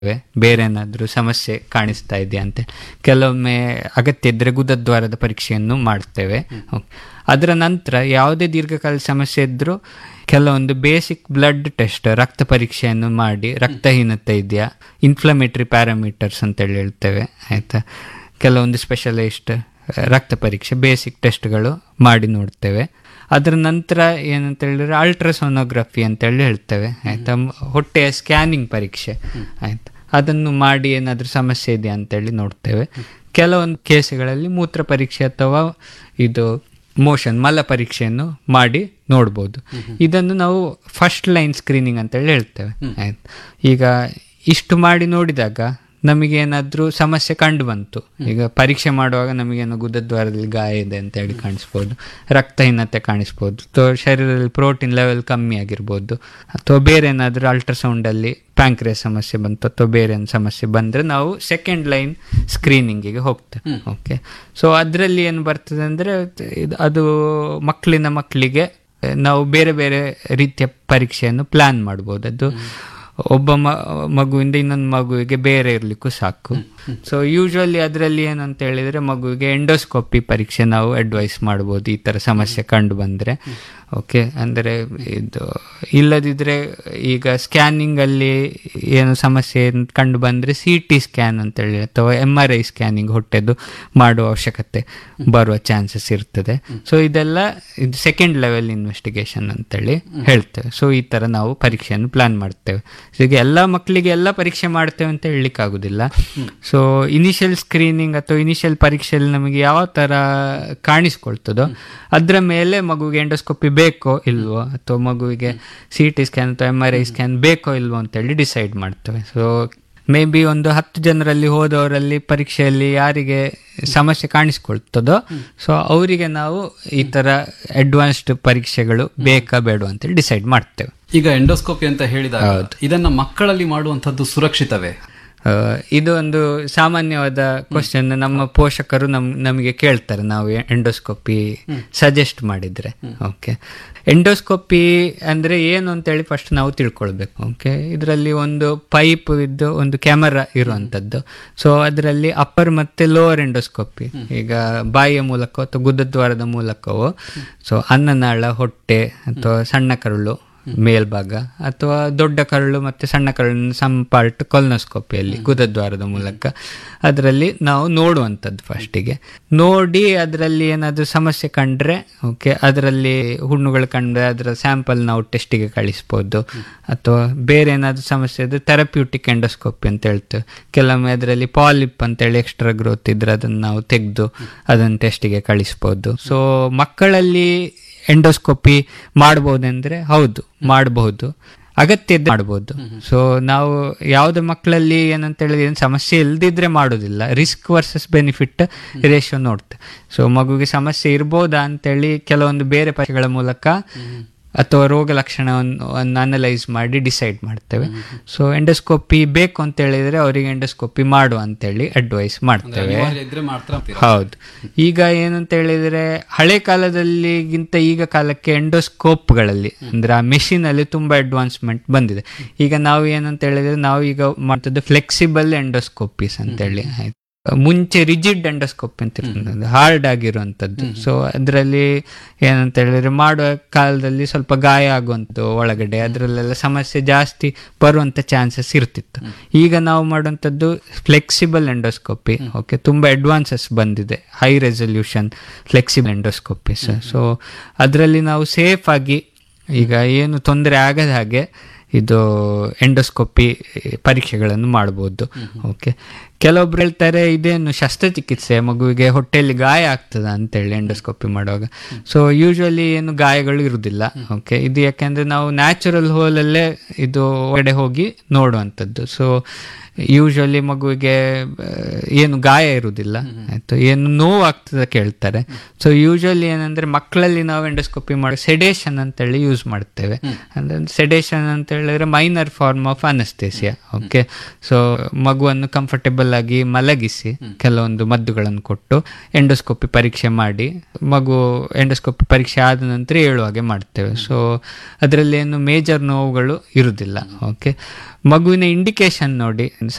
ಬೇರೆ ಏನಾದರೂ ಸಮಸ್ಯೆ ಕಾಣಿಸ್ತಾ ಇದೆಯಾ ಅಂತ ಕೆಲವೊಮ್ಮೆ ಅಗತ್ಯ ಇದ್ದರೆ ಗುದದ್ವಾರದ ಪರೀಕ್ಷೆಯನ್ನು ಮಾಡ್ತೇವೆ ಅದರ ನಂತರ ಯಾವುದೇ ದೀರ್ಘಕಾಲ ಸಮಸ್ಯೆ ಇದ್ದರೂ ಕೆಲವೊಂದು ಬೇಸಿಕ್ ಬ್ಲಡ್ ಟೆಸ್ಟ್ ರಕ್ತ ಪರೀಕ್ಷೆಯನ್ನು ಮಾಡಿ ರಕ್ತಹೀನತೆ ಇದೆಯಾ ಇನ್ಫ್ಲಮೇಟರಿ ಪ್ಯಾರಾಮೀಟರ್ಸ್ ಅಂತೇಳಿ ಹೇಳ್ತೇವೆ ಆಯಿತಾ ಕೆಲವೊಂದು ಸ್ಪೆಷಲಿಸ್ಟ್ ರಕ್ತ ಪರೀಕ್ಷೆ ಬೇಸಿಕ್ ಟೆಸ್ಟ್ಗಳು ಮಾಡಿ ನೋಡ್ತೇವೆ ಅದರ ನಂತರ ಏನಂತ ಹೇಳಿದ್ರೆ ಅಲ್ಟ್ರಾಸೋನೋಗ್ರಫಿ ಅಂತೇಳಿ ಹೇಳ್ತೇವೆ ಆಯಿತಾ ಹೊಟ್ಟೆಯ ಸ್ಕ್ಯಾನಿಂಗ್ ಪರೀಕ್ಷೆ ಆಯಿತಾ ಅದನ್ನು ಮಾಡಿ ಏನಾದರೂ ಸಮಸ್ಯೆ ಇದೆಯಾ ಅಂತೇಳಿ ನೋಡ್ತೇವೆ ಕೆಲವೊಂದು ಕೇಸುಗಳಲ್ಲಿ ಮೂತ್ರ ಪರೀಕ್ಷೆ ಅಥವಾ ಇದು ಮೋಷನ್ ಮಲ ಪರೀಕ್ಷೆಯನ್ನು ಮಾಡಿ ನೋಡ್ಬೋದು ಇದನ್ನು ನಾವು ಫಸ್ಟ್ ಲೈನ್ ಸ್ಕ್ರೀನಿಂಗ್ ಅಂತೇಳಿ ಹೇಳ್ತೇವೆ ಆಯ್ತು ಈಗ ಇಷ್ಟು ಮಾಡಿ ನೋಡಿದಾಗ ನಮಗೇನಾದರೂ ಸಮಸ್ಯೆ ಕಂಡು ಬಂತು ಈಗ ಪರೀಕ್ಷೆ ಮಾಡುವಾಗ ನಮಗೇನೋ ಗುದದ್ವಾರದಲ್ಲಿ ಗಾಯ ಇದೆ ಅಂತ ಹೇಳಿ ಕಾಣಿಸ್ಬೋದು ರಕ್ತಹೀನತೆ ಕಾಣಿಸ್ಬೋದು ಅಥವಾ ಶರೀರದಲ್ಲಿ ಪ್ರೋಟೀನ್ ಲೆವೆಲ್ ಕಮ್ಮಿ ಆಗಿರ್ಬೋದು ಅಥವಾ ಬೇರೆ ಏನಾದರೂ ಅಲ್ಟ್ರಾಸೌಂಡಲ್ಲಿ ಪ್ಯಾಂಕ್ರಿಯ ಸಮಸ್ಯೆ ಬಂತು ಅಥವಾ ಬೇರೆ ಏನು ಸಮಸ್ಯೆ ಬಂದರೆ ನಾವು ಸೆಕೆಂಡ್ ಲೈನ್ ಸ್ಕ್ರೀನಿಂಗಿಗೆ ಹೋಗ್ತೇವೆ ಓಕೆ ಸೊ ಅದರಲ್ಲಿ ಏನು ಬರ್ತದೆ ಅಂದರೆ ಅದು ಮಕ್ಕಳಿನ ಮಕ್ಕಳಿಗೆ ನಾವು ಬೇರೆ ಬೇರೆ ರೀತಿಯ ಪರೀಕ್ಷೆಯನ್ನು ಪ್ಲಾನ್ ಮಾಡ್ಬೋದು ಅದು ಒಬ್ಬ ಮ ಮಗುವಿಂದ ಇನ್ನೊಂದು ಮಗುವಿಗೆ ಬೇರೆ ಇರಲಿಕ್ಕೂ ಸಾಕು ಸೊ ಯೂಶ್ವಲಿ ಅದರಲ್ಲಿ ಏನಂತ ಹೇಳಿದರೆ ಮಗುವಿಗೆ ಎಂಡೋಸ್ಕೋಪಿ ಪರೀಕ್ಷೆ ನಾವು ಅಡ್ವೈಸ್ ಮಾಡ್ಬೋದು ಈ ಥರ ಸಮಸ್ಯೆ ಕಂಡು ಬಂದರೆ ಓಕೆ ಅಂದರೆ ಇದು ಇಲ್ಲದಿದ್ದರೆ ಈಗ ಸ್ಕ್ಯಾನಿಂಗಲ್ಲಿ ಏನು ಸಮಸ್ಯೆ ಕಂಡು ಬಂದರೆ ಸಿ ಟಿ ಸ್ಕ್ಯಾನ್ ಅಂತೇಳಿ ಅಥವಾ ಎಮ್ ಆರ್ ಐ ಸ್ಕ್ಯಾನಿಂಗ್ ಹೊಟ್ಟೆದು ಮಾಡುವ ಅವಶ್ಯಕತೆ ಬರುವ ಚಾನ್ಸಸ್ ಇರ್ತದೆ ಸೊ ಇದೆಲ್ಲ ಇದು ಸೆಕೆಂಡ್ ಲೆವೆಲ್ ಇನ್ವೆಸ್ಟಿಗೇಷನ್ ಅಂತೇಳಿ ಹೇಳ್ತೇವೆ ಸೊ ಈ ಥರ ನಾವು ಪರೀಕ್ಷೆಯನ್ನು ಪ್ಲಾನ್ ಮಾಡ್ತೇವೆ ಈಗ ಎಲ್ಲ ಮಕ್ಕಳಿಗೆ ಎಲ್ಲ ಪರೀಕ್ಷೆ ಮಾಡ್ತೇವೆ ಅಂತ ಹೇಳಲಿಕ್ಕಾಗೋದಿಲ್ಲ ಸೊ ಇನಿಷಿಯಲ್ ಸ್ಕ್ರೀನಿಂಗ್ ಅಥವಾ ಇನಿಷಿಯಲ್ ಪರೀಕ್ಷೆಯಲ್ಲಿ ನಮಗೆ ಯಾವ ಥರ ಕಾಣಿಸ್ಕೊಳ್ತದೋ ಅದರ ಮೇಲೆ ಮಗುವಿಗೆ ಎಂಡೋಸ್ಕೋಪಿ ಬೇಕೋ ಇಲ್ವೋ ಅಥವಾ ಮಗುವಿಗೆ ಸಿ ಟಿ ಸ್ಕ್ಯಾನ್ ಅಥವಾ ಎಮ್ ಆರ್ ಐ ಸ್ಕ್ಯಾನ್ ಬೇಕೋ ಇಲ್ವೋ ಅಂತೇಳಿ ಡಿಸೈಡ್ ಮಾಡ್ತೇವೆ ಸೊ ಮೇ ಬಿ ಒಂದು ಹತ್ತು ಜನರಲ್ಲಿ ಹೋದವರಲ್ಲಿ ಪರೀಕ್ಷೆಯಲ್ಲಿ ಯಾರಿಗೆ ಸಮಸ್ಯೆ ಕಾಣಿಸ್ಕೊಳ್ತದೋ ಸೊ ಅವರಿಗೆ ನಾವು ಈ ಥರ ಅಡ್ವಾನ್ಸ್ಡ್ ಪರೀಕ್ಷೆಗಳು ಬೇಕಾ ಬೇಡ ಅಂತೇಳಿ ಡಿಸೈಡ್ ಮಾಡ್ತೇವೆ ಈಗ ಎಂಡೋಸ್ಕೋಪಿ ಅಂತ ಹೇಳಿದಾಗ ಇದನ್ನ ಮಕ್ಕಳಲ್ಲಿ ಮಾಡುವಂತದ್ದು ಸುರಕ್ಷಿತವೇ ಇದು ಒಂದು ಸಾಮಾನ್ಯವಾದ ಕ್ವಶನ್ ನಮ್ಮ ಪೋಷಕರು ನಮ್ ನಮಗೆ ಕೇಳ್ತಾರೆ ನಾವು ಎಂಡೋಸ್ಕೋಪಿ ಸಜೆಸ್ಟ್ ಮಾಡಿದ್ರೆ ಓಕೆ ಎಂಡೋಸ್ಕೋಪಿ ಅಂದ್ರೆ ಏನು ಅಂತೇಳಿ ಫಸ್ಟ್ ನಾವು ತಿಳ್ಕೊಳ್ಬೇಕು ಓಕೆ ಇದರಲ್ಲಿ ಒಂದು ಪೈಪ್ ಇದ್ದು ಒಂದು ಕ್ಯಾಮರಾ ಇರುವಂತದ್ದು ಸೊ ಅದರಲ್ಲಿ ಅಪ್ಪರ್ ಮತ್ತೆ ಲೋವರ್ ಎಂಡೋಸ್ಕೋಪಿ ಈಗ ಬಾಯಿಯ ಮೂಲಕ ಅಥವಾ ಗುದದ್ವಾರದ ಮೂಲಕವೋ ಸೊ ಅನ್ನನಾಳ ಹೊಟ್ಟೆ ಅಥವಾ ಸಣ್ಣ ಕರುಳು ಮೇಲ್ಭಾಗ ಅಥವಾ ದೊಡ್ಡ ಕರಳು ಮತ್ತು ಸಣ್ಣ ಕರಳಿನ ಸಂಪಾರ್ಟ್ ಕೊಲ್ನೋಸ್ಕೋಪಿಯಲ್ಲಿ ಗುದದ್ವಾರದ ಮೂಲಕ ಅದರಲ್ಲಿ ನಾವು ನೋಡುವಂಥದ್ದು ಫಸ್ಟಿಗೆ ನೋಡಿ ಅದರಲ್ಲಿ ಏನಾದರೂ ಸಮಸ್ಯೆ ಕಂಡ್ರೆ ಓಕೆ ಅದರಲ್ಲಿ ಹುಣ್ಣುಗಳು ಕಂಡ್ರೆ ಅದರ ಸ್ಯಾಂಪಲ್ ನಾವು ಟೆಸ್ಟಿಗೆ ಕಳಿಸ್ಬೋದು ಅಥವಾ ಬೇರೆ ಏನಾದರೂ ಸಮಸ್ಯೆ ಇದ್ದರೆ ಥೆರಪ್ಯೂಟಿಕ್ ಎಂಡೋಸ್ಕೋಪಿ ಅಂತ ಹೇಳ್ತೇವೆ ಕೆಲವೊಮ್ಮೆ ಅದರಲ್ಲಿ ಪಾಲಿಪ್ ಅಂತೇಳಿ ಎಕ್ಸ್ಟ್ರಾ ಗ್ರೋತ್ ಇದ್ರೆ ಅದನ್ನು ನಾವು ತೆಗೆದು ಅದನ್ನು ಟೆಸ್ಟಿಗೆ ಕಳಿಸ್ಬೋದು ಸೊ ಮಕ್ಕಳಲ್ಲಿ ಎಂಡೋಸ್ಕೋಪಿ ಮಾಡ್ಬೋದಂದ್ರೆ ಹೌದು ಮಾಡಬಹುದು ಅಗತ್ಯ ಇದ್ದರೆ ಮಾಡ್ಬೋದು ಸೊ ನಾವು ಯಾವುದೇ ಮಕ್ಕಳಲ್ಲಿ ಏನಂತ ಹೇಳಿದ್ರೆ ಏನು ಸಮಸ್ಯೆ ಇಲ್ದಿದ್ರೆ ಮಾಡೋದಿಲ್ಲ ರಿಸ್ಕ್ ವರ್ಸಸ್ ಬೆನಿಫಿಟ್ ರೇಷಿಯೋ ನೋಡ್ತೇವೆ ಸೊ ಮಗುಗೆ ಸಮಸ್ಯೆ ಇರ್ಬೋದಾ ಅಂತೇಳಿ ಕೆಲವೊಂದು ಬೇರೆ ಪರೀಕ್ಷೆಗಳ ಮೂಲಕ ಅಥವಾ ರೋಗ ಲಕ್ಷಣವನ್ನು ಅನಲೈಸ್ ಮಾಡಿ ಡಿಸೈಡ್ ಮಾಡ್ತೇವೆ ಸೊ ಎಂಡೋಸ್ಕೋಪಿ ಬೇಕು ಅಂತ ಹೇಳಿದ್ರೆ ಅವರಿಗೆ ಎಂಡೋಸ್ಕೋಪಿ ಮಾಡು ಅಂತೇಳಿ ಅಡ್ವೈಸ್ ಮಾಡ್ತೇವೆ ಹೌದು ಈಗ ಏನಂತ ಹೇಳಿದ್ರೆ ಹಳೆ ಕಾಲದಲ್ಲಿಗಿಂತ ಈಗ ಕಾಲಕ್ಕೆ ಎಂಡೋಸ್ಕೋಪ್ಗಳಲ್ಲಿ ಅಂದ್ರೆ ಆ ಮೆಷಿನ್ ಅಲ್ಲಿ ತುಂಬಾ ಅಡ್ವಾನ್ಸ್ಮೆಂಟ್ ಬಂದಿದೆ ಈಗ ನಾವು ಏನಂತ ಹೇಳಿದ್ರೆ ನಾವು ಈಗ ಮಾಡ್ತದ್ದು ಫ್ಲೆಕ್ಸಿಬಲ್ ಎಂಡೋಸ್ಕೋಪೀಸ್ ಅಂತೇಳಿ ಆಯ್ತು ಮುಂಚೆ ರಿಜಿಡ್ ಎಂಡೋಸ್ಕೋಪಿ ಅಂತ ಇರ್ತದೆ ಹಾರ್ಡ್ ಆಗಿರುವಂಥದ್ದು ಸೊ ಅದರಲ್ಲಿ ಏನಂತ ಹೇಳಿದ್ರೆ ಮಾಡುವ ಕಾಲದಲ್ಲಿ ಸ್ವಲ್ಪ ಗಾಯ ಆಗುವಂಥದ್ದು ಒಳಗಡೆ ಅದರಲ್ಲೆಲ್ಲ ಸಮಸ್ಯೆ ಜಾಸ್ತಿ ಬರುವಂಥ ಚಾನ್ಸಸ್ ಇರ್ತಿತ್ತು ಈಗ ನಾವು ಮಾಡುವಂಥದ್ದು ಫ್ಲೆಕ್ಸಿಬಲ್ ಎಂಡೋಸ್ಕೋಪಿ ಓಕೆ ತುಂಬ ಅಡ್ವಾನ್ಸಸ್ ಬಂದಿದೆ high resolution flexible endoscopies so ಅದರಲ್ಲಿ ನಾವು ಸೇಫ್ ಆಗಿ ಈಗ ಏನು ತೊಂದರೆ ಆಗದ ಹಾಗೆ ಇದು ಎಂಡೋಸ್ಕೋಪಿ ಪರೀಕ್ಷೆಗಳನ್ನು ಮಾಡ್ಬೋದು ಓಕೆ ಕೆಲವೊಬ್ರು ಹೇಳ್ತಾರೆ ಇದೇನು ಶಸ್ತ್ರಚಿಕಿತ್ಸೆ ಮಗುವಿಗೆ ಹೊಟ್ಟೆಯಲ್ಲಿ ಗಾಯ ಆಗ್ತದ ಅಂತೇಳಿ ಎಂಡೋಸ್ಕೋಪಿ ಮಾಡುವಾಗ ಸೊ ಯೂಶ್ವಲಿ ಏನು ಗಾಯಗಳು ಇರುವುದಿಲ್ಲ ಓಕೆ ಇದು ಯಾಕೆಂದ್ರೆ ನಾವು ನ್ಯಾಚುರಲ್ ಹೋಲಲ್ಲೇ ಇದು ಒಳಗಡೆ ಹೋಗಿ ನೋಡುವಂಥದ್ದು ಸೊ ಯೂಶ್ವಲಿ ಮಗುವಿಗೆ ಏನು ಗಾಯ ಇರುವುದಿಲ್ಲ ಆಯ್ತು ಏನು ನೋವು ಆಗ್ತದೆ ಕೇಳ್ತಾರೆ ಸೊ ಯೂಶ್ವಲಿ ಏನಂದ್ರೆ ಮಕ್ಕಳಲ್ಲಿ ನಾವು ಎಂಡೋಸ್ಕೋಪಿ ಮಾಡೋ ಸೆಡೇಷನ್ ಅಂತೇಳಿ ಯೂಸ್ ಮಾಡ್ತೇವೆ ಅಂದ್ರೆ ಸೆಡೇಷನ್ ಅಂತ ಹೇಳಿದ್ರೆ minor form of anaesthesia okay so ಮಗುವನ್ನು ಕಂಫರ್ಟೇಬಲ್ ನಾರ್ಮಲ್ ಆಗಿ ಮಲಗಿಸಿ ಕೆಲವೊಂದು ಮದ್ದುಗಳನ್ನು ಕೊಟ್ಟು ಎಂಡೋಸ್ಕೋಪಿ ಪರೀಕ್ಷೆ ಮಾಡಿ ಮಗು ಎಂಡೋಸ್ಕೋಪಿ ಪರೀಕ್ಷೆ ಆದ ನಂತರ ಹೇಳುವಾಗೆ ಮಾಡ್ತೇವೆ ಸೊ ಅದರಲ್ಲಿ ಏನು ಮೇಜರ್ ನೋವುಗಳು ಇರುವುದಿಲ್ಲ ಓಕೆ ಮಗುವಿನ ಇಂಡಿಕೇಶನ್ ನೋಡಿ